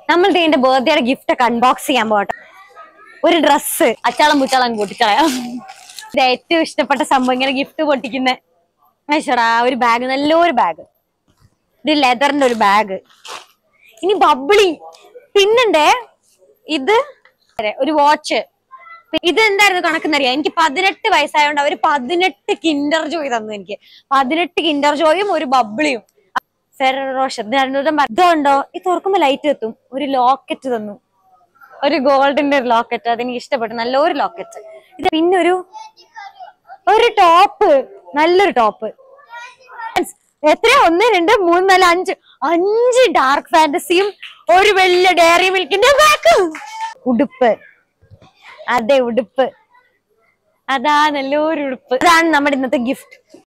നമ്മൾ ഇതിന്റെ ബർത്ത്ഡേയുടെ ഗിഫ്റ്റ് ഒക്കെ അൺബോക്സ് ചെയ്യാൻ പോട്ടെ ഒരു ഡ്രസ്സ് അച്ചാളം പുച്ചാളം പൊട്ടിച്ചളയാം ഇത് ഏറ്റവും ഇഷ്ടപ്പെട്ട സംഭവം ഇങ്ങനെ ഗിഫ്റ്റ് പൊട്ടിക്കുന്ന അയച്ചടാ ഒരു ബാഗ് നല്ലൊരു ബാഗ് ഇത് ലെതറിന്റെ ഒരു ബാഗ് ഇനി ബബ്ലി പിന്നുണ്ടേ ഇത് ഒരു വാച്ച് ഇത് എന്തായിരുന്നു കണക്കെന്നറിയാം എനിക്ക് പതിനെട്ട് വയസ്സായതുകൊണ്ട് അവര് പതിനെട്ട് കിൻഡർ ജോയ് തന്നു എനിക്ക് പതിനെട്ട് കിൻഡർ ജോയും ഒരു ബബ്ലിയും ഫെറോഷ ഇതുണ്ടോ ഇത് തുറക്കുമ്പോ ലൈറ്റ് എത്തും ഒരു ലോക്കറ്റ് തന്നു ഒരു ഗോൾഡിന്റെ ഒരു ലോക്കറ്റ് അതെനിക്ക് ഇഷ്ടപ്പെട്ടു നല്ലൊരു ലോക്കറ്റ് ഇത് പിന്നെ ഒരു ഒരു ടോപ്പ് നല്ലൊരു ടോപ്പ് എത്രയാ ഒന്ന് രണ്ട് മൂന്ന് നാല് അഞ്ച് അഞ്ച് ഡാർക്ക് ഫാന്റസിയും ഒരു വലിയ ഡയറി മിൽക്കിന്റെ ബാക്ക് ഉടുപ്പ് അതെ ഉടുപ്പ് അതാ നല്ലൊരു ഉടുപ്പ് അതാണ് നമ്മുടെ ഇന്നത്തെ ഗിഫ്റ്റ്